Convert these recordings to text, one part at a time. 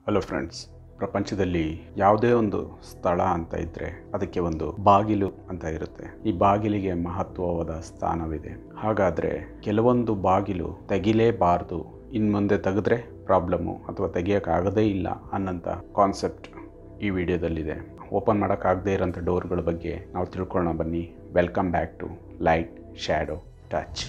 hello friends ಪ್ರಪಂಚದಲ್ಲಿ ಯಾವುದೇ ಒಂದು ಸ್ಥಳ ಅಂತ ಇದ್ದರೆ ಅದಕ್ಕೆ ಒಂದು ಬಾಗಿಲು ಅಂತ ಇರುತ್ತೆ ಈ ಬಾಗಿಲಿಗೆ ಮಹತ್ವವಾದ ಸ್ಥಾನವಿದೆ ಹಾಗಾದರೆ ಕೆಲವೊಂದು ಬಾಗಿಲು ತೆಗಿಲೇಬಾರ್ದು ಇನ್ನು ಮುಂದೆ ತೆಗೆದ್ರೆ ಪ್ರಾಬ್ಲಮ್ಮು ಅಥವಾ ತೆಗಿಯೋಕ್ಕಾಗದೇ ಇಲ್ಲ ಅನ್ನೋಂಥ ಕಾನ್ಸೆಪ್ಟ್ ಈ ವಿಡಿಯೋದಲ್ಲಿದೆ ಓಪನ್ ಮಾಡೋಕ್ಕಾಗದೇ ಇರೋಂಥ ಡೋರ್ಗಳ ಬಗ್ಗೆ ನಾವು ತಿಳ್ಕೊಳ್ಳೋಣ ಬನ್ನಿ welcome back to light shadow touch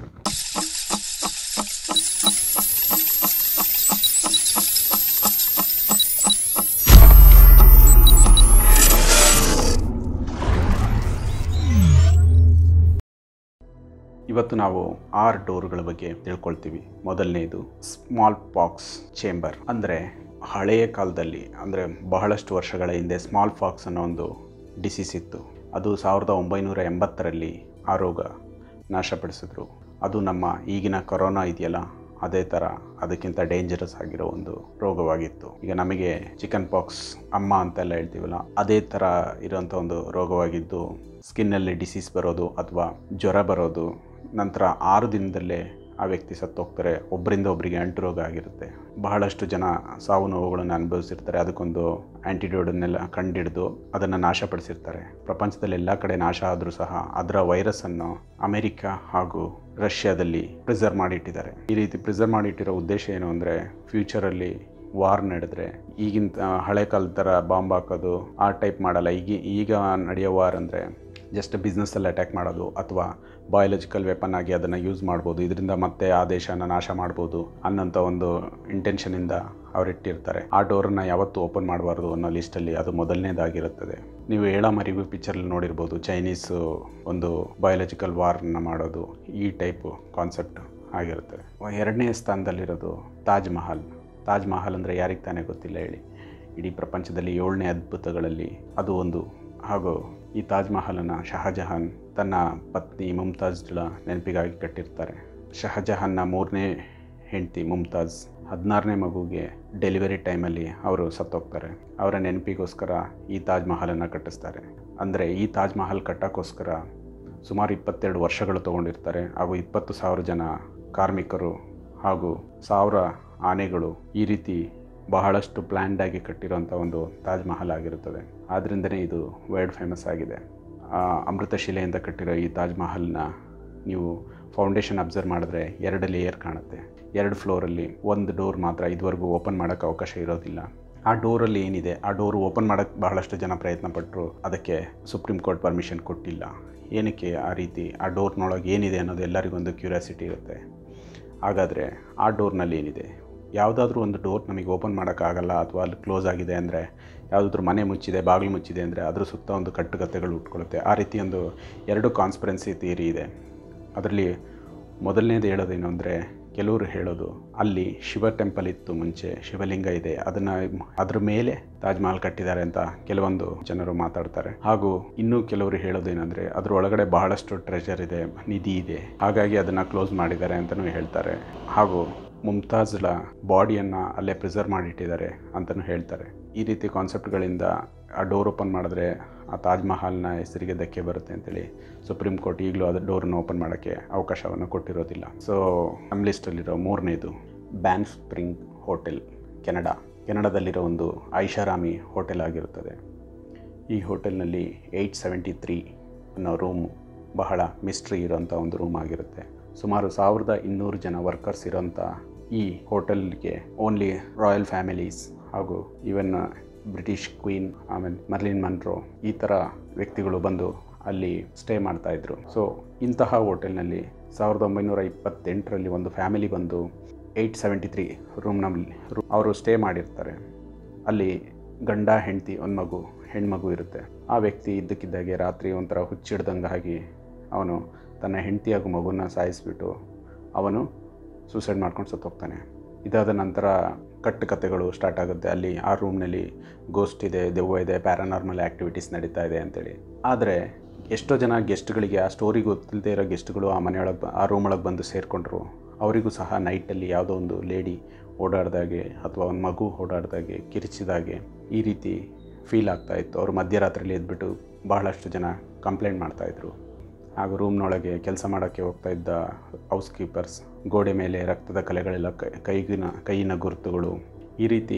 ಇವತ್ತು ನಾವು ಆರು ಡೋರ್ಗಳ ಬಗ್ಗೆ ತಿಳ್ಕೊಳ್ತೀವಿ ಮೊದಲನೇದು ಸ್ಮಾಲ್ ಪಾಕ್ಸ್ ಚೇಂಬರ್ ಅಂದರೆ ಹಳೆಯ ಕಾಲದಲ್ಲಿ ಅಂದರೆ ಬಹಳಷ್ಟು ವರ್ಷಗಳ ಹಿಂದೆ ಸ್ಮಾಲ್ ಪಾಕ್ಸ್ ಅನ್ನೋ ಒಂದು ಡಿಸೀಸ್ ಇತ್ತು ಅದು ಸಾವಿರದ ಒಂಬೈನೂರ ಎಂಬತ್ತರಲ್ಲಿ ಆ ರೋಗ ನಾಶಪಡಿಸಿದ್ರು ಅದು ನಮ್ಮ ಈಗಿನ ಕೊರೋನಾ ಇದೆಯಲ್ಲ ಅದೇ ಥರ ಅದಕ್ಕಿಂತ ಡೇಂಜರಸ್ ಆಗಿರೋ ಒಂದು ರೋಗವಾಗಿತ್ತು ಈಗ ನಮಗೆ ಚಿಕನ್ ಪಾಕ್ಸ್ ಅಮ್ಮ ಅಂತೆಲ್ಲ ಹೇಳ್ತೀವಲ್ಲ ಅದೇ ಥರ ಇರೋಂಥ ಒಂದು ರೋಗವಾಗಿದ್ದು ಸ್ಕಿನ್ನಲ್ಲಿ ಡಿಸೀಸ್ ಬರೋದು ಅಥವಾ ಜ್ವರ ಬರೋದು ನಂತರ ಆರು ದಿನದಲ್ಲೇ ಆ ವ್ಯಕ್ತಿ ಸತ್ತೋಗ್ತಾರೆ ಒಬ್ಬರಿಂದ ಒಬ್ಬರಿಗೆ ಅಂಟು ರೋಗ ಆಗಿರುತ್ತೆ ಬಹಳಷ್ಟು ಜನ ಸಾವು ನೋವುಗಳನ್ನು ಅನುಭವಿಸಿರ್ತಾರೆ ಅದಕ್ಕೊಂದು ಆ್ಯಂಟಿಡೋಡನ್ನೆಲ್ಲ ಕಂಡಿಡಿದು ಅದನ್ನು ನಾಶಪಡಿಸಿರ್ತಾರೆ ಪ್ರಪಂಚದಲ್ಲಿ ಎಲ್ಲ ಕಡೆ ನಾಶ ಆದರೂ ಸಹ ಅದರ ವೈರಸ್ಸನ್ನು ಅಮೆರಿಕ ಹಾಗೂ ರಷ್ಯಾದಲ್ಲಿ ಪ್ರಿಸರ್ವ್ ಮಾಡಿಟ್ಟಿದ್ದಾರೆ ಈ ರೀತಿ ಪ್ರಿಸರ್ವ್ ಮಾಡಿಟ್ಟಿರೋ ಉದ್ದೇಶ ಏನು ಅಂದರೆ ಫ್ಯೂಚರಲ್ಲಿ ವಾರ್ ನಡೆದ್ರೆ ಈಗಿನ ಹಳೆ ಕಾಲದ ಥರ ಬಾಂಬ್ ಹಾಕೋದು ಆ ಟೈಪ್ ಮಾಡಲ್ಲ ಈಗ ಈಗ ನಡೆಯೋ ವಾರ್ ಅಂದರೆ ಜಸ್ಟ್ ಬಿಸ್ನೆಸ್ಸಲ್ಲಿ ಅಟ್ಯಾಕ್ ಮಾಡೋದು ಅಥವಾ ಬಯಾಲಜಿಕಲ್ ವೆಪನ್ ಆಗಿ ಅದನ್ನು ಯೂಸ್ ಮಾಡ್ಬೋದು ಇದರಿಂದ ಮತ್ತೆ ಆ ದೇಶನ ನಾಶ ಮಾಡ್ಬೋದು ಅನ್ನೋಂಥ ಒಂದು ಇಂಟೆನ್ಷನಿಂದ ಅವ್ರು ಇಟ್ಟಿರ್ತಾರೆ ಆ ಡೋರನ್ನು ಯಾವತ್ತೂ ಓಪನ್ ಮಾಡಬಾರ್ದು ಅನ್ನೋ ಲಿಸ್ಟಲ್ಲಿ ಅದು ಮೊದಲನೇದಾಗಿರುತ್ತದೆ ನೀವು ಹೇಳ ಮರಿವು ಪಿಕ್ಚರಲ್ಲಿ ನೋಡಿರ್ಬೋದು ಚೈನೀಸು ಒಂದು ಬಯಾಲಜಿಕಲ್ ವಾರ್ನ ಮಾಡೋದು ಈ ಟೈಪು ಕಾನ್ಸೆಪ್ಟ್ ಆಗಿರುತ್ತೆ ಎರಡನೇ ಸ್ಥಾನದಲ್ಲಿರೋದು ತಾಜ್ ಮಹಲ್ ತಾಜ್ ಮಹಲ್ ಅಂದರೆ ಯಾರಿಗೆ ತಾನೇ ಗೊತ್ತಿಲ್ಲ ಹೇಳಿ ಇಡೀ ಪ್ರಪಂಚದಲ್ಲಿ ಏಳನೇ ಅದ್ಭುತಗಳಲ್ಲಿ ಅದು ಒಂದು ಹಾಗೂ ಈ ತಾಜ್ ಮಹಲನ್ನು ಶಹಜಹಾನ್ ತನ್ನ ಪತ್ನಿ ಮುಮ್ತಾಜ್ಳ ನೆನಪಿಗಾಗಿ ಕಟ್ಟಿರ್ತಾರೆ ಶಹಜಹಾನ್ನ ಮೂರನೇ ಹೆಂಡತಿ ಮುಮ್ತಾಜ್ ಹದಿನಾರನೇ ಮಗುಗೆ ಡೆಲಿವರಿ ಟೈಮಲ್ಲಿ ಅವರು ಸತ್ತೋಗ್ತಾರೆ ಅವರ ನೆನಪಿಗೋಸ್ಕರ ಈ ತಾಜ್ ಮಹಲನ್ನು ಕಟ್ಟಿಸ್ತಾರೆ ಅಂದರೆ ಈ ತಾಜ್ ಮಹಲ್ ಕಟ್ಟೋಕ್ಕೋಸ್ಕರ ಸುಮಾರು ಇಪ್ಪತ್ತೆರಡು ವರ್ಷಗಳು ತೊಗೊಂಡಿರ್ತಾರೆ ಹಾಗೂ ಇಪ್ಪತ್ತು ಸಾವಿರ ಜನ ಕಾರ್ಮಿಕರು ಹಾಗೂ ಸಾವಿರ ಆನೆಗಳು ಈ ರೀತಿ ಬಹಳಷ್ಟು ಪ್ಲ್ಯಾಂಡಾಗಿ ಕಟ್ಟಿರೋಂಥ ಒಂದು ತಾಜ್ ಮಹಲ್ ಆಗಿರುತ್ತದೆ ಆದ್ದರಿಂದನೇ ಇದು ವರ್ಲ್ಡ್ ಫೇಮಸ್ ಆಗಿದೆ ಅಮೃತ ಶಿಲೆಯಿಂದ ಕಟ್ಟಿರೋ ಈ ತಾಜ್ ಮಹಲ್ನ ನೀವು ಫೌಂಡೇಶನ್ ಅಬ್ಸರ್ವ್ ಮಾಡಿದ್ರೆ ಎರಡು ಲೇಯರ್ ಕಾಣುತ್ತೆ ಎರಡು ಫ್ಲೋರಲ್ಲಿ ಒಂದು ಡೋರ್ ಮಾತ್ರ ಇದುವರೆಗೂ ಓಪನ್ ಮಾಡೋಕ್ಕೆ ಅವಕಾಶ ಇರೋದಿಲ್ಲ ಆ ಡೋರಲ್ಲಿ ಏನಿದೆ ಆ ಡೋರ್ ಓಪನ್ ಮಾಡೋಕ್ಕೆ ಬಹಳಷ್ಟು ಜನ ಪ್ರಯತ್ನ ಪಟ್ಟರು ಅದಕ್ಕೆ ಸುಪ್ರೀಂ ಕೋರ್ಟ್ ಪರ್ಮಿಷನ್ ಕೊಟ್ಟಿಲ್ಲ ಏನಕ್ಕೆ ಆ ರೀತಿ ಆ ಡೋರ್ನೊಳಗೆ ಏನಿದೆ ಅನ್ನೋದು ಎಲ್ಲರಿಗೊಂದು ಕ್ಯೂರಿಯಾಸಿಟಿ ಇರುತ್ತೆ ಹಾಗಾದರೆ ಆ ಡೋರ್ನಲ್ಲಿ ಏನಿದೆ ಯಾವುದಾದ್ರೂ ಒಂದು ಡೋರ್ ನಮಗೆ ಓಪನ್ ಮಾಡೋಕ್ಕಾಗಲ್ಲ ಅಥವಾ ಅಲ್ಲಿ ಕ್ಲೋಸ್ ಆಗಿದೆ ಅಂದರೆ ಯಾವುದಾದ್ರೂ ಮನೆ ಮುಚ್ಚಿದೆ ಬಾಗಿಲು ಮುಚ್ಚಿದೆ ಅಂದರೆ ಅದ್ರ ಸುತ್ತ ಒಂದು ಕಟ್ಟುಕತೆಗಳು ಉಟ್ಕೊಳ್ಳುತ್ತೆ ಆ ರೀತಿ ಒಂದು ಎರಡು ಕಾನ್ಸ್ಪರೆನ್ಸಿ ಥಿಯರಿ ಇದೆ ಅದರಲ್ಲಿ ಮೊದಲನೇದು ಹೇಳೋದೇನು ಅಂದರೆ ಕೆಲವರು ಹೇಳೋದು ಅಲ್ಲಿ ಶಿವ ಟೆಂಪಲ್ ಇತ್ತು ಮುಂಚೆ ಶಿವಲಿಂಗ ಇದೆ ಅದನ್ನು ಅದ್ರ ಮೇಲೆ ತಾಜ್ ಮಹಲ್ ಕಟ್ಟಿದ್ದಾರೆ ಅಂತ ಕೆಲವೊಂದು ಜನರು ಮಾತಾಡ್ತಾರೆ ಹಾಗೂ ಇನ್ನೂ ಕೆಲವರು ಹೇಳೋದೇನೆಂದರೆ ಅದ್ರ ಒಳಗಡೆ ಬಹಳಷ್ಟು ಟ್ರೆಷರ್ ಇದೆ ನಿಧಿ ಇದೆ ಹಾಗಾಗಿ ಅದನ್ನು ಕ್ಲೋಸ್ ಮಾಡಿದ್ದಾರೆ ಅಂತಲೂ ಹೇಳ್ತಾರೆ ಹಾಗೂ ಮುಮ್ತಾಜ್ಳ ಬಾಡಿಯನ್ನು ಅಲ್ಲೇ ಪ್ರಿಸರ್ವ್ ಮಾಡಿಟ್ಟಿದ್ದಾರೆ ಅಂತಲೂ ಹೇಳ್ತಾರೆ ಈ ರೀತಿ ಕಾನ್ಸೆಪ್ಟ್ಗಳಿಂದ ಆ ಡೋರ್ ಓಪನ್ ಮಾಡಿದ್ರೆ ಆ ತಾಜ್ ಮಹಲ್ನ ಹೆಸರಿಗೆ ಧಕ್ಕೆ ಬರುತ್ತೆ ಅಂತೇಳಿ ಸುಪ್ರೀಂ ಕೋರ್ಟ್ ಈಗಲೂ ಅದು ಡೋರನ್ನು ಓಪನ್ ಮಾಡೋಕ್ಕೆ ಅವಕಾಶವನ್ನು ಕೊಟ್ಟಿರೋದಿಲ್ಲ ಸೊ ನಮ್ಮ ಲಿಸ್ಟಲ್ಲಿರೋ ಮೂರನೇದು ಬ್ಯಾನ್ ಸ್ಪ್ರಿಂಗ್ ಹೋಟೆಲ್ ಕೆನಡಾ ಕೆನಡಾದಲ್ಲಿರೋ ಒಂದು ಐಷಾರಾಮಿ ಹೋಟೆಲ್ ಆಗಿರುತ್ತದೆ ಈ ಹೋಟೆಲ್ನಲ್ಲಿ ಏಯ್ಟ್ ಸೆವೆಂಟಿ ತ್ರೀ ಅನ್ನೋ ರೂಮು ಬಹಳ ಮಿಸ್ಟ್ರಿ ಇರೋಂಥ ಒಂದು ರೂಮ್ ಆಗಿರುತ್ತೆ ಸುಮಾರು ಸಾವಿರದ ಇನ್ನೂರು ಜನ ವರ್ಕರ್ಸ್ ಇರೋಂಥ ಈ ಹೋಟೆಲ್ಗೆ ಓನ್ಲಿ ರಾಯಲ್ ಫ್ಯಾಮಿಲೀಸ್ ಹಾಗೂ ಈವನ್ ಬ್ರಿಟಿಷ್ ಕ್ವೀನ್ ಆಮೇಲೆ ಮರ್ಲಿನ್ ಮನ್ರೋ ಈ ಥರ ವ್ಯಕ್ತಿಗಳು ಬಂದು ಅಲ್ಲಿ ಸ್ಟೇ ಮಾಡ್ತಾಯಿದ್ರು ಸೊ ಇಂತಹ ಹೋಟೆಲ್ನಲ್ಲಿ ಸಾವಿರದ ಒಂಬೈನೂರ ಇಪ್ಪತ್ತೆಂಟರಲ್ಲಿ ಒಂದು ಫ್ಯಾಮಿಲಿ ಬಂದು ಏಯ್ಟ್ ಸೆವೆಂಟಿ ತ್ರೀ ರೂಮ್ನಲ್ಲಿ ಅವರು ಸ್ಟೇ ಮಾಡಿರ್ತಾರೆ ಅಲ್ಲಿ ಗಂಡ ಹೆಂಡತಿ ಒಂದು ಮಗು ಹೆಣ್ಮಗು ಇರುತ್ತೆ ಆ ವ್ಯಕ್ತಿ ಇದ್ದಕ್ಕಿದ್ದಾಗೆ ರಾತ್ರಿ ಒಂಥರ ಹುಚ್ಚಿಡ್ದಂಗೆ ಆಗಿ ಅವನು ತನ್ನ ಹೆಂಡತಿ ಹಾಗೂ ಮಗುನ ಸಾಯಿಸಿಬಿಟ್ಟು ಅವನು ಸೂಸೈಡ್ ಮಾಡ್ಕೊಂಡು ಸತ್ತೋಗ್ತಾನೆ ಇದಾದ ನಂತರ ಕಟ್ಟುಕತೆಗಳು ಸ್ಟಾರ್ಟ್ ಆಗುತ್ತೆ ಅಲ್ಲಿ ಆ ರೂಮ್ನಲ್ಲಿ ಗೋಸ್ಟ್ ಇದೆ ದೆವ್ವ ಇದೆ ಪ್ಯಾರಾನಾರ್ಮಲ್ ಆ್ಯಕ್ಟಿವಿಟೀಸ್ ನಡೀತಾ ಇದೆ ಅಂತೇಳಿ ಆದರೆ ಎಷ್ಟೋ ಜನ ಗೆಸ್ಟ್ಗಳಿಗೆ ಆ ಸ್ಟೋರಿ ಗೊತ್ತಿಲ್ಲದೆ ಇರೋ ಗೆಸ್ಟ್ಗಳು ಆ ಮನೆಯೊಳಗೆ ಆ ರೂಮ್ ಒಳಗೆ ಬಂದು ಸೇರಿಕೊಂಡ್ರು ಅವರಿಗೂ ಸಹ ನೈಟಲ್ಲಿ ಯಾವುದೋ ಒಂದು ಲೇಡಿ ಓಡಾಡ್ದಾಗೆ ಅಥವಾ ಒಂದು ಮಗು ಓಡಾಡ್ದಾಗೆ ಕಿರಿಚಿದಾಗೆ ಈ ರೀತಿ ಫೀಲ್ ಆಗ್ತಾಯಿತ್ತು ಅವರು ಮಧ್ಯರಾತ್ರಿಯಲ್ಲಿ ಎದ್ಬಿಟ್ಟು ಬಹಳಷ್ಟು ಜನ ಕಂಪ್ಲೇಂಟ್ ಮಾಡ್ತಾಯಿದ್ರು ಹಾಗೂ ರೂಮ್ನೊಳಗೆ ಕೆಲಸ ಮಾಡೋಕ್ಕೆ ಹೋಗ್ತಾ ಇದ್ದ ಹೌಸ್ ಕೀಪರ್ಸ್ ಗೋಡೆ ಮೇಲೆ ರಕ್ತದ ಕಲೆಗಳೆಲ್ಲ ಕೈ- ಕೈಗಿನ ಕೈಯಿನ ಗುರುತುಗಳು ಈ ರೀತಿ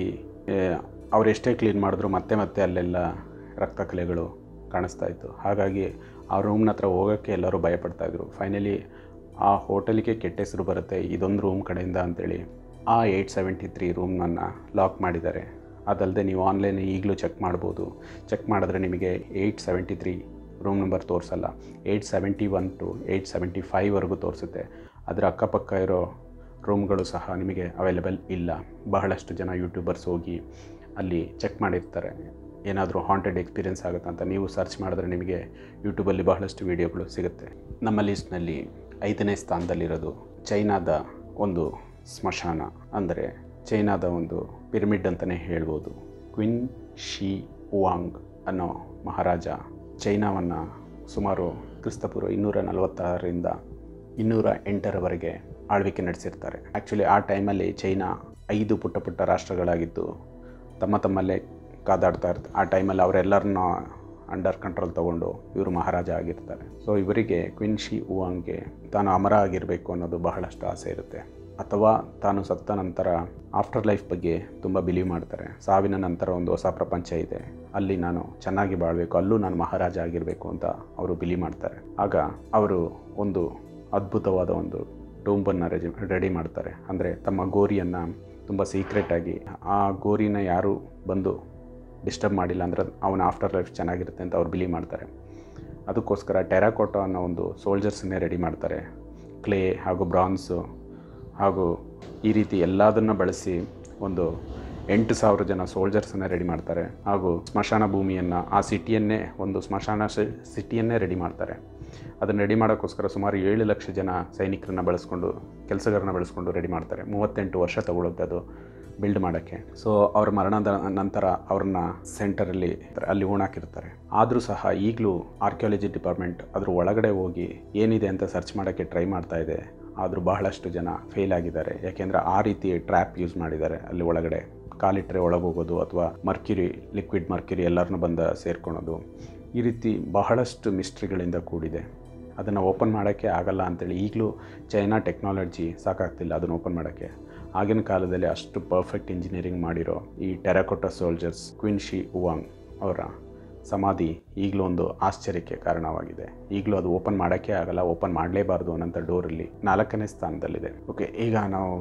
ಅವ್ರು ಎಷ್ಟೇ ಕ್ಲೀನ್ ಮಾಡಿದ್ರು ಮತ್ತೆ ಮತ್ತೆ ಅಲ್ಲೆಲ್ಲ ರಕ್ತ ಕಲೆಗಳು ಕಾಣಿಸ್ತಾ ಇತ್ತು ಹಾಗಾಗಿ ಆ ರೂಮ್ನ ಹತ್ರ ಹೋಗೋಕ್ಕೆ ಎಲ್ಲರೂ ಭಯಪಡ್ತಾಯಿದ್ರು ಫೈನಲಿ ಆ ಹೋಟೆಲಿಗೆ ಕೆಟ್ಟ ಹೆಸರು ಬರುತ್ತೆ ಇದೊಂದು ರೂಮ್ ಕಡೆಯಿಂದ ಅಂತೇಳಿ ಆ ಏಯ್ಟ್ ಸೆವೆಂಟಿ ತ್ರೀ ರೂಮ್ನನ್ನು ಲಾಕ್ ಮಾಡಿದ್ದಾರೆ ಅದಲ್ಲದೆ ನೀವು ಆನ್ಲೈನ್ ಈಗಲೂ ಚೆಕ್ ಮಾಡ್ಬೋದು ಚೆಕ್ ಮಾಡಿದ್ರೆ ನಿಮಗೆ eight seventy three room number ತೋರಿಸಲ್ಲ eight seventy one two eight seventy ಫೈವ್ವರೆಗೂ ತೋರಿಸುತ್ತೆ ಅದರ ಅಕ್ಕಪಕ್ಕ ಇರೋ ರೂಮ್ಗಳು ಸಹ ನಿಮಗೆ ಅವೈಲೇಬಲ್ ಇಲ್ಲ ಬಹಳಷ್ಟು ಜನ ಯೂಟ್ಯೂಬರ್ಸ್ ಹೋಗಿ ಅಲ್ಲಿ ಚೆಕ್ ಮಾಡಿರ್ತಾರೆ ಏನಾದರೂ ಹಾಂಟೆಡ್ ಎಕ್ಸ್ಪೀರಿಯೆನ್ಸ್ ಆಗುತ್ತೆ ಅಂತ ನೀವು ಸರ್ಚ್ ಮಾಡಿದ್ರೆ ನಿಮಗೆ ಯೂಟ್ಯೂಬಲ್ಲಿ ಬಹಳಷ್ಟು ವೀಡಿಯೋಗಳು ಸಿಗುತ್ತೆ ನಮ್ಮ ಲಿಸ್ಟ್ನಲ್ಲಿ ಐದನೇ ಸ್ಥಾನದಲ್ಲಿರೋದು ಚೈನಾದ ಒಂದು ಸ್ಮಶಾನ ಅಂದರೆ ಚೈನಾದ ಒಂದು ಪಿರಮಿಡ್ ಅಂತಲೇ ಹೇಳ್ಬೋದು ಕ್ವಿನ್ ಶಿ ವಾಂಗ್ ಅನ್ನೋ ಮಹಾರಾಜ ಚೈನಾವನ್ನು ಸುಮಾರು ಕ್ರಿಸ್ತಪೂರ್ವ ಇನ್ನೂರ ನಲವತ್ತಾರರಿಂದ ಇನ್ನೂರ ಎಂಟರವರೆಗೆ ಆಳ್ವಿಕೆ ನಡೆಸಿರ್ತಾರೆ ಆ್ಯಕ್ಚುಲಿ ಆ ಟೈಮಲ್ಲಿ ಚೈನಾ ಐದು ಪುಟ್ಟ ಪುಟ್ಟ ರಾಷ್ಟ್ರಗಳಾಗಿದ್ದು ತಮ್ಮ ತಮ್ಮಲ್ಲೇ ಕಾದಾಡ್ತಾ ಇರ್ತಾರೆ ಆ ಟೈಮಲ್ಲಿ ಅವರೆಲ್ಲರನ್ನ ಅಂಡರ್ ಕಂಟ್ರೋಲ್ ತೊಗೊಂಡು ಇವರು ಮಹಾರಾಜ ಆಗಿರ್ತಾರೆ ಸೊ ಇವರಿಗೆ ಕ್ವಿನ್ ಶಿ ಉವಾಂಗ್ಗೆ ತಾನು ಅಮರ ಆಗಿರಬೇಕು ಅನ್ನೋದು ಬಹಳಷ್ಟು ಆಸೆ ಇರುತ್ತೆ ಅಥವಾ ತಾನು ಸತ್ತ ನಂತರ ಆಫ್ಟರ್ ಲೈಫ್ ಬಗ್ಗೆ ತುಂಬ ಬಿಲೀವ್ ಮಾಡ್ತಾರೆ ಸಾವಿನ ನಂತರ ಒಂದು ಹೊಸ ಪ್ರಪಂಚ ಇದೆ ಅಲ್ಲಿ ನಾನು ಚೆನ್ನಾಗಿ ಬಾಳಬೇಕು ಅಲ್ಲೂ ನಾನು ಮಹಾರಾಜ ಆಗಿರಬೇಕು ಅಂತ ಅವರು ಬಿಲೀವ್ ಮಾಡ್ತಾರೆ ಆಗ ಅವರು ಒಂದು ಅದ್ಭುತವಾದ ಒಂದು ಟೂಂಬನ್ನು ರೆಜಿ ರೆಡಿ ಮಾಡ್ತಾರೆ ಅಂದರೆ ತಮ್ಮ ಗೋರಿಯನ್ನು ತುಂಬ ಸೀಕ್ರೆಟಾಗಿ ಆ ಗೋರಿನ ಯಾರು ಬಂದು ಡಿಸ್ಟರ್ಬ್ ಮಾಡಿಲ್ಲ ಅಂದರೆ ಅವನ ಆಫ್ಟರ್ ಲೈಫ್ ಚೆನ್ನಾಗಿರುತ್ತೆ ಅಂತ ಅವ್ರು ಬಿಲೀವ್ ಮಾಡ್ತಾರೆ ಅದಕ್ಕೋಸ್ಕರ ಟೆರಾಕೋಟೋ ಅನ್ನೋ ಒಂದು ಸೋಲ್ಜರ್ಸನ್ನೇ ರೆಡಿ ಮಾಡ್ತಾರೆ ಕ್ಲೇ ಹಾಗೂ ಬ್ರಾನ್ಸು ಹಾಗೂ ಈ ರೀತಿ ಎಲ್ಲದನ್ನು ಬಳಸಿ ಒಂದು ಎಂಟು ಸಾವಿರ ಜನ ಸೋಲ್ಜರ್ಸನ್ನು ರೆಡಿ ಮಾಡ್ತಾರೆ ಹಾಗೂ ಸ್ಮಶಾನ ಭೂಮಿಯನ್ನು ಆ ಸಿಟಿಯನ್ನೇ ಒಂದು ಸ್ಮಶಾನ ಸಿಟಿಯನ್ನೇ ರೆಡಿ ಮಾಡ್ತಾರೆ ಅದನ್ನು ರೆಡಿ ಮಾಡೋಕ್ಕೋಸ್ಕರ ಸುಮಾರು ಏಳು ಲಕ್ಷ ಜನ ಸೈನಿಕರನ್ನ ಬಳಸ್ಕೊಂಡು ಕೆಲಸಗಾರನ ಬಳಸ್ಕೊಂಡು ರೆಡಿ ಮಾಡ್ತಾರೆ ಮೂವತ್ತೆಂಟು ವರ್ಷ ತಗೊಳುತ್ತೆ ಅದು ಬಿಲ್ಡ್ ಮಾಡೋಕ್ಕೆ ಸೊ ಅವ್ರ ಮರಣದ ನಂತರ ಅವ್ರನ್ನ ಸೆಂಟರಲ್ಲಿ ಅಲ್ಲಿ ಓಣಾಕಿರ್ತಾರೆ ಆದರೂ ಸಹ ಈಗಲೂ ಆರ್ಕಿಯಾಲಜಿ ಡಿಪಾರ್ಟ್ಮೆಂಟ್ ಅದ್ರ ಒಳಗಡೆ ಹೋಗಿ ಏನಿದೆ ಅಂತ ಸರ್ಚ್ ಮಾಡೋಕ್ಕೆ ಟ್ರೈ ಮಾಡ್ತಾ ಇದೆ ಆದರೂ ಬಹಳಷ್ಟು ಜನ ಫೇಲ್ ಆಗಿದ್ದಾರೆ ಯಾಕೆಂದರೆ ಆ ರೀತಿ ಟ್ರ್ಯಾಪ್ ಯೂಸ್ ಮಾಡಿದ್ದಾರೆ ಅಲ್ಲಿ ಒಳಗಡೆ ಕಾಲಿಟ್ಟರೆ ಒಳಗೆ ಹೋಗೋದು ಅಥವಾ ಮರ್ಕ್ಯುರಿ ಲಿಕ್ವಿಡ್ ಮರ್ಕ್ಯುರಿ ಎಲ್ಲರನ್ನೂ ಬಂದು ಸೇರ್ಕೊಳೋದು ಈ ರೀತಿ ಬಹಳಷ್ಟು ಮಿಸ್ಟ್ರಿಗಳಿಂದ ಕೂಡಿದೆ ಅದನ್ನು ಓಪನ್ ಮಾಡೋಕ್ಕೆ ಆಗಲ್ಲ ಅಂತೇಳಿ ಈಗಲೂ ಚೈನಾ ಟೆಕ್ನಾಲಜಿ ಸಾಕಾಗ್ತಿಲ್ಲ ಅದನ್ನು ಓಪನ್ ಮಾಡೋಕ್ಕೆ ಆಗಿನ ಕಾಲದಲ್ಲಿ ಅಷ್ಟು ಪರ್ಫೆಕ್ಟ್ ಇಂಜಿನಿಯರಿಂಗ್ ಮಾಡಿರೋ ಈ terracotta soldiers Qin Shi Huang ಅವರ ಸಮಾಧಿ ಈಗಲೂ ಒಂದು ಆಶ್ಚರ್ಯಕ್ಕೆ ಕಾರಣವಾಗಿದೆ ಈಗಲೂ ಅದು ಓಪನ್ ಮಾಡೋಕ್ಕೆ ಆಗಲ್ಲ ಓಪನ್ ಮಾಡಲೇಬಾರ್ದು ಅನ್ನೋಂಥ ಡೋರಲ್ಲಿ ನಾಲ್ಕನೇ ಸ್ಥಾನದಲ್ಲಿದೆ ಓಕೆ ಈಗ ನಾವು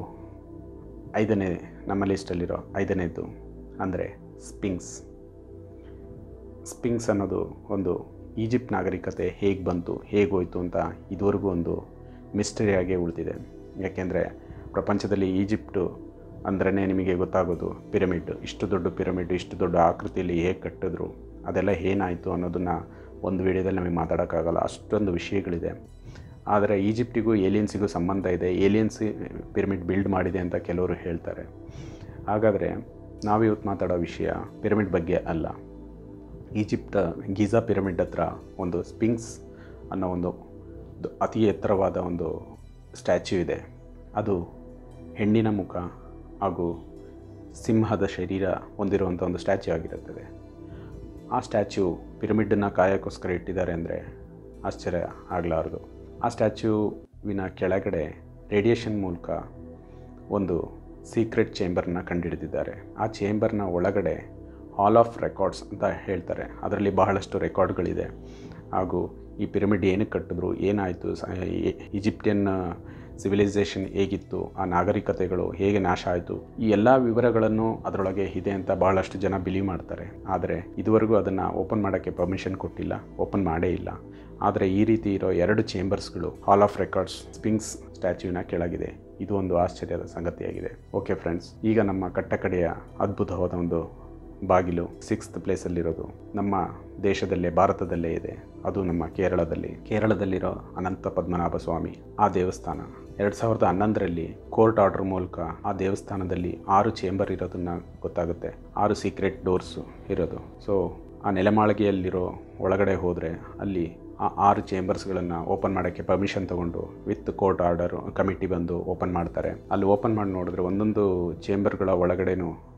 ಐದನೇ ನಮ್ಮ ಲಿಸ್ಟಲ್ಲಿರೋ ಐದನೇದು ಅಂದರೆ ಸ್ಪಿಂಗ್ಸ್ ಸ್ಪಿಂಗ್ಸ್ ಅನ್ನೋದು ಒಂದು ಈಜಿಪ್ಟ್ ನಾಗರಿಕತೆ ಹೇಗೆ ಬಂತು ಹೇಗೆ ಹೋಯ್ತು ಅಂತ ಇದುವರೆಗೂ ಒಂದು ಮಿಸ್ಟರಿಯಾಗೇ ಉಳಿದಿದೆ ಯಾಕೆಂದರೆ ಪ್ರಪಂಚದಲ್ಲಿ ಈಜಿಪ್ಟು ಅಂದ್ರೇ ನಿಮಗೆ ಗೊತ್ತಾಗೋದು ಪಿರಮಿಡ್ ಇಷ್ಟು ದೊಡ್ಡ ಪಿರಮಿಡ್ ಇಷ್ಟು ದೊಡ್ಡ ಆಕೃತಿಯಲ್ಲಿ ಹೇಗೆ ಕಟ್ಟಿದ್ರು ಅದೆಲ್ಲ ಏನಾಯಿತು ಅನ್ನೋದನ್ನು ಒಂದು ವಿಡಿಯೋದಲ್ಲಿ ನಮಗೆ ಮಾತಾಡೋಕ್ಕಾಗಲ್ಲ ಅಷ್ಟೊಂದು ವಿಷಯಗಳಿದೆ ಆದರೆ ಈಜಿಪ್ಟಿಗೂ ಏಲಿಯನ್ಸಿಗೂ ಸಂಬಂಧ ಇದೆ ಏಲಿಯನ್ಸ್ ಪಿರಮಿಡ್ ಬಿಲ್ಡ್ ಮಾಡಿದೆ ಅಂತ ಕೆಲವರು ಹೇಳ್ತಾರೆ ಹಾಗಾದರೆ ನಾವಿವತ್ತು ಮಾತಾಡೋ ವಿಷಯ ಪಿರಮಿಡ್ ಬಗ್ಗೆ ಅಲ್ಲ ಈಜಿಪ್ಟ್ ಗೀಜಾ ಪಿರಮಿಡ್ ಹತ್ರ ಒಂದು ಸ್ಪಿಂಕ್ಸ್ ಅನ್ನೋ ಒಂದು ದ- ಅತಿ ಎತ್ತರವಾದ ಒಂದು ಸ್ಟ್ಯಾಚ್ಯೂ ಇದೆ ಅದು ಹೆಣ್ಣಿನ ಮುಖ ಹಾಗೂ ಸಿಂಹದ ಶರೀರ ಹೊಂದಿರುವಂಥ ಒಂದು ಸ್ಟ್ಯಾಚ್ಯೂ ಆಗಿರುತ್ತದೆ ಆ ಸ್ಟ್ಯಾಚ್ಯೂ ಪಿರಮಿಡನ್ನು ಕಾಯೋಕ್ಕೋಸ್ಕರ ಇಟ್ಟಿದ್ದಾರೆ ಅಂದರೆ ಆಶ್ಚರ್ಯ ಆಗಲಾರದು ಆ ಸ್ಟ್ಯಾಚ್ಯೂವಿನ ಕೆಳಗಡೆ ರೇಡಿಯೇಷನ್ ಮೂಲಕ ಒಂದು ಸೀಕ್ರೆಟ್ ಚೇಂಬರ್ನ ಕಂಡುಹಿಡಿದಿದ್ದಾರೆ ಆ ಚೇಂಬರ್ನ ಒಳಗಡೆ ಹಾಲ್ ಆಫ್ ರೆಕಾರ್ಡ್ಸ್ ಅಂತ ಹೇಳ್ತಾರೆ ಅದರಲ್ಲಿ ಬಹಳಷ್ಟು ರೆಕಾರ್ಡ್ಗಳಿದೆ ಹಾಗೂ ಈ ಪಿರಮಿಡ್ ಏನಕ್ಕೆ ಕಟ್ಟಿದ್ರು ಏನಾಯಿತು ಸ ಈ- ಈಜಿಪ್ಟಿಯನ್ ಸಿವಿಲೈಸೇಷನ್ ಹೇಗಿತ್ತು ಆ ನಾಗರಿಕತೆಗಳು ಹೇಗೆ ನಾಶ ಆಯಿತು ಈ ಎಲ್ಲ ವಿವರಗಳನ್ನು ಅದರೊಳಗೆ ಇದೆ ಅಂತ ಬಹಳಷ್ಟು ಜನ ಬಿಲೀವ್ ಮಾಡ್ತಾರೆ ಆದರೆ ಇದುವರೆಗೂ ಅದನ್ನು ಓಪನ್ ಮಾಡೋಕ್ಕೆ ಪರ್ಮಿಷನ್ ಕೊಟ್ಟಿಲ್ಲ ಓಪನ್ ಮಾಡೇ ಇಲ್ಲ ಆದರೆ ಈ ರೀತಿ ಇರೋ ಎರಡು ಚೇಂಬರ್ಸ್ಗಳು ಹಾಲ್ ಆಫ್ ರೆಕಾರ್ಡ್ಸ್ ಸ್ಪಿಂಗ್ಸ್ ಸ್ಟ್ಯಾಚ್ಯೂನ ಕೆಳಗಿದೆ ಇದು ಒಂದು ಆಶ್ಚರ್ಯದ ಸಂಗತಿಯಾಗಿದೆ ಓಕೆ ಫ್ರೆಂಡ್ಸ್ ಈಗ ನಮ್ಮ ಕಟ್ಟಕಡೆಯ ಅದ್ಭುತವಾದ ಒಂದು ಬಾಗಿಲು ಸಿಕ್ಸ್ತ್ ಪ್ಲೇಸಲ್ಲಿರೋದು ನಮ್ಮ ದೇಶದಲ್ಲೇ ಭಾರತದಲ್ಲೇ ಇದೆ ಅದು ನಮ್ಮ ಕೇರಳದಲ್ಲಿ ಕೇರಳದಲ್ಲಿರೋ ಅನಂತ ಪದ್ಮನಾಭ ಸ್ವಾಮಿ ಆ ದೇವಸ್ಥಾನ ಎರಡು ಸಾವಿರದ ಹನ್ನೊಂದರಲ್ಲಿ ಕೋರ್ಟ್ ಆರ್ಡರ್ ಮೂಲಕ ಆ ದೇವಸ್ಥಾನದಲ್ಲಿ ಆರು ಚೇಂಬರ್ ಇರೋದನ್ನ ಗೊತ್ತಾಗುತ್ತೆ ಆರು ಸೀಕ್ರೆಟ್ ಡೋರ್ಸು ಇರೋದು ಸೊ ಆ ನೆಲಮಾಳಿಗೆಯಲ್ಲಿರೋ ಒಳಗಡೆ ಹೋದರೆ ಅಲ್ಲಿ ಆ ಆರು ಚೇಂಬರ್ಸ್ಗಳನ್ನು ಓಪನ್ ಮಾಡೋಕ್ಕೆ ಪರ್ಮಿಷನ್ ತೊಗೊಂಡು ವಿತ್ ಕೋರ್ಟ್ ಆರ್ಡರ್ ಕಮಿಟಿ ಬಂದು ಓಪನ್ ಮಾಡ್ತಾರೆ ಅಲ್ಲಿ ಓಪನ್ ಮಾಡಿ ನೋಡಿದ್ರೆ ಒಂದೊಂದು ಚೇಂಬರ್ಗಳ ಒಳಗಡೆನೂ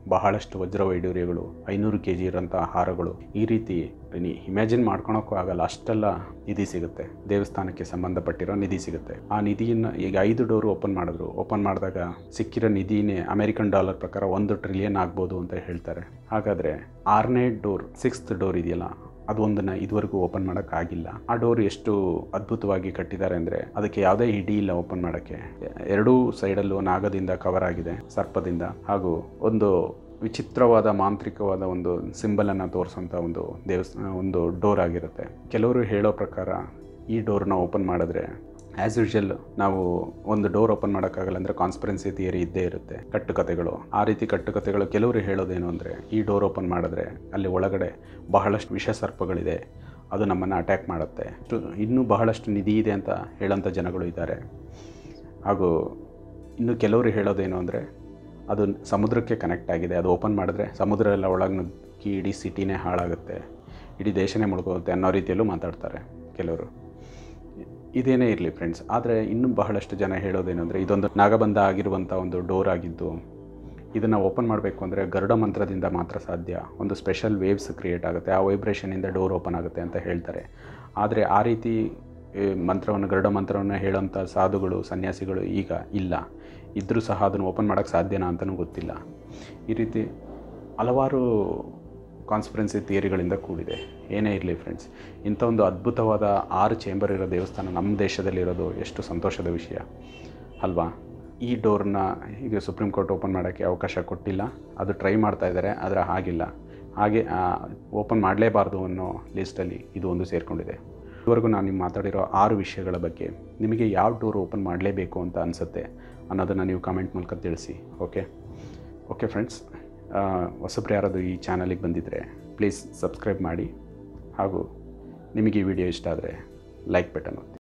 ಬಹಳಷ್ಟು ವಜ್ರ ವೈಡೂರ್ಯಗಳು ಐನೂರು ಕೆ ಜಿ ಇರೋಂಥ ಹಾರಗಳು ಈ ರೀತಿ ನೀ ಇಮ್ಯಾಜಿನ್ ಮಾಡ್ಕೊಳಕ್ಕೂ ಆಗಲ್ಲ ಅಷ್ಟೆಲ್ಲ ನಿಧಿ ಸಿಗುತ್ತೆ ದೇವಸ್ಥಾನಕ್ಕೆ ಸಂಬಂಧಪಟ್ಟಿರೋ ನಿಧಿ ಸಿಗುತ್ತೆ ಆ ನಿಧಿಯನ್ನು ಈಗ ಐದು ಡೋರು ಓಪನ್ ಮಾಡಿದ್ರು ಓಪನ್ ಮಾಡಿದಾಗ ಸಿಕ್ಕಿರೋ ನಿಧಿನೇ ಅಮೆರಿಕನ್ ಡಾಲರ್ ಪ್ರಕಾರ ಒಂದು ಟ್ರಿಲಿಯನ್ ಆಗ್ಬೋದು ಅಂತ ಹೇಳ್ತಾರೆ ಹಾಗಾದರೆ ಆರನೇ ಡೋರ್ ಸಿಕ್ಸ್ತ್ ಡೋರ್ ಇದೆಯಲ್ಲ ಅದೊಂದನ್ನು ಇದುವರೆಗೂ ಓಪನ್ ಮಾಡೋಕ್ಕಾಗಿಲ್ಲ ಆ ಡೋರ್ ಎಷ್ಟು ಅದ್ಭುತವಾಗಿ ಕಟ್ಟಿದ್ದಾರೆ ಅಂದರೆ ಅದಕ್ಕೆ ಯಾವುದೇ ಇಡಿ ಇಲ್ಲ ಓಪನ್ ಮಾಡೋಕ್ಕೆ ಎರಡೂ ಸೈಡಲ್ಲೂ ನಾಗದಿಂದ ಕವರ್ ಆಗಿದೆ ಸರ್ಪದಿಂದ ಹಾಗೂ ಒಂದು ವಿಚಿತ್ರವಾದ ಮಾಂತ್ರಿಕವಾದ ಒಂದು ಸಿಂಬಲನ್ನು ತೋರಿಸೋಂಥ ಒಂದು ದೇವಸ್ಥಾನ ಒಂದು ಡೋರ್ ಆಗಿರುತ್ತೆ ಕೆಲವರು ಹೇಳೋ ಪ್ರಕಾರ ಈ ಡೋರ್ನ ಓಪನ್ ಮಾಡಿದ್ರೆ ಆ್ಯಸ್ ಯೂಶಲ್ ನಾವು ಒಂದು ಡೋರ್ ಓಪನ್ ಮಾಡೋಕ್ಕಾಗಲ್ಲ ಅಂದರೆ ಕಾನ್ಸ್ಪರೆನ್ಸಿ ಥಿಯರಿ ಇದ್ದೇ ಇರುತ್ತೆ ಕಟ್ಟುಕತೆಗಳು ಆ ರೀತಿ ಕಟ್ಟುಕತೆಗಳು ಕೆಲವರು ಹೇಳೋದೇನು ಅಂದರೆ ಈ ಡೋರ್ ಓಪನ್ ಮಾಡಿದ್ರೆ ಅಲ್ಲಿ ಒಳಗಡೆ ಬಹಳಷ್ಟು ವಿಷ ಸರ್ಪಗಳಿದೆ ಅದು ನಮ್ಮನ್ನು ಅಟ್ಯಾಕ್ ಮಾಡುತ್ತೆ ಇನ್ನೂ ಬಹಳಷ್ಟು ನಿಧಿ ಇದೆ ಅಂತ ಹೇಳೋಂಥ ಜನಗಳು ಇದ್ದಾರೆ ಹಾಗೂ ಇನ್ನು ಕೆಲವರು ಹೇಳೋದೇನು ಅಂದರೆ ಅದು ಸಮುದ್ರಕ್ಕೆ ಕನೆಕ್ಟ್ ಆಗಿದೆ ಅದು ಓಪನ್ ಮಾಡಿದ್ರೆ ಸಮುದ್ರ ಎಲ್ಲ ಒಳಗೆ ನುಗ್ಗಿ ಇಡೀ ಸಿಟಿನೇ ಹಾಳಾಗುತ್ತೆ ಇಡೀ ದೇಶನೇ ಮುಳುಗೋಗುತ್ತೆ ಅನ್ನೋ ರೀತಿಯಲ್ಲೂ ಮಾತಾಡ್ತಾರೆ ಕೆಲವರು ಇದೇನೇ ಇರಲಿ ಫ್ರೆಂಡ್ಸ್ ಆದರೆ ಇನ್ನೂ ಬಹಳಷ್ಟು ಜನ ಹೇಳೋದೇನೆಂದರೆ ಇದೊಂದು ನಾಗಬಂಧ ಆಗಿರುವಂಥ ಒಂದು ಡೋರ್ ಆಗಿದ್ದು ಇದನ್ನು ಓಪನ್ ಮಾಡಬೇಕು ಅಂದರೆ ಗರುಡ ಮಂತ್ರದಿಂದ ಮಾತ್ರ ಸಾಧ್ಯ ಒಂದು ಸ್ಪೆಷಲ್ ವೇವ್ಸ್ ಕ್ರಿಯೇಟ್ ಆಗುತ್ತೆ ಆ ವೈಬ್ರೇಷನಿಂದ ಡೋರ್ ಓಪನ್ ಆಗುತ್ತೆ ಅಂತ ಹೇಳ್ತಾರೆ ಆದರೆ ಆ ರೀತಿ ಈ ಮಂತ್ರವನ್ನು ಗರುಡ ಮಂತ್ರವನ್ನು ಹೇಳೋಂಥ ಸಾಧುಗಳು ಸನ್ಯಾಸಿಗಳು ಈಗ ಇಲ್ಲ ಇದ್ದರೂ ಸಹ ಅದನ್ನು ಓಪನ್ ಮಾಡೋಕ್ಕೆ ಸಾಧ್ಯನಾ ಅಂತಲೂ ಗೊತ್ತಿಲ್ಲ ಈ ರೀತಿ ಹಲವಾರು ಕಾನ್ಸ್ಪಿರೆನ್ಸಿ ಥಿಯರಿಗಳಿಂದ ಕೂಡಿದೆ ಏನೇ ಇರಲಿ ಫ್ರೆಂಡ್ಸ್ ಇಂಥ ಒಂದು ಅದ್ಭುತವಾದ ಆರು ಚೇಂಬರ್ ಇರೋ ದೇವಸ್ಥಾನ ನಮ್ಮ ದೇಶದಲ್ಲಿರೋದು ಎಷ್ಟು ಸಂತೋಷದ ವಿಷಯ ಅಲ್ವಾ ಈ ಡೋರ್ನ ಈಗ ಸುಪ್ರೀಂ ಕೋರ್ಟ್ ಓಪನ್ ಮಾಡೋಕ್ಕೆ ಅವಕಾಶ ಕೊಟ್ಟಿಲ್ಲ ಅದು ಟ್ರೈ ಮಾಡ್ತಾ ಇದ್ದಾರೆ ಆದರೆ ಆಗಿಲ್ಲ ಹಾಗೆ ಓಪನ್ ಮಾಡಲೇಬಾರ್ದು ಅನ್ನೋ ಲಿಸ್ಟಲ್ಲಿ ಇದು ಒಂದು ಸೇರಿಕೊಂಡಿದೆ ಇದುವರೆಗೂ ನಾನು ನಿಮ್ಗೆ ಮಾತಾಡಿರೋ ಆರು ವಿಷಯಗಳ ಬಗ್ಗೆ ನಿಮಗೆ ಯಾವ ಡೋರ್ ಓಪನ್ ಮಾಡಲೇಬೇಕು ಅಂತ ಅನಿಸುತ್ತೆ ಅನ್ನೋದನ್ನು ನೀವು ಕಾಮೆಂಟ್ ಮೂಲಕ ತಿಳಿಸಿ ಓಕೆ ಓಕೆ ಫ್ರೆಂಡ್ಸ್ ಹೊಸಬ್ರು ಯಾರಾದರೂ ಈ ಚಾನಲಿಗೆ ಬಂದಿದ್ದರೆ ಪ್ಲೀಸ್ ಸಬ್ಸ್ಕ್ರೈಬ್ ಮಾಡಿ ಹಾಗೂ ನಿಮಗೆ ಈ ವಿಡಿಯೋ ಇಷ್ಟ ಆದರೆ ಲೈಕ್ ಬಟನ್ ಒತ್ತಿ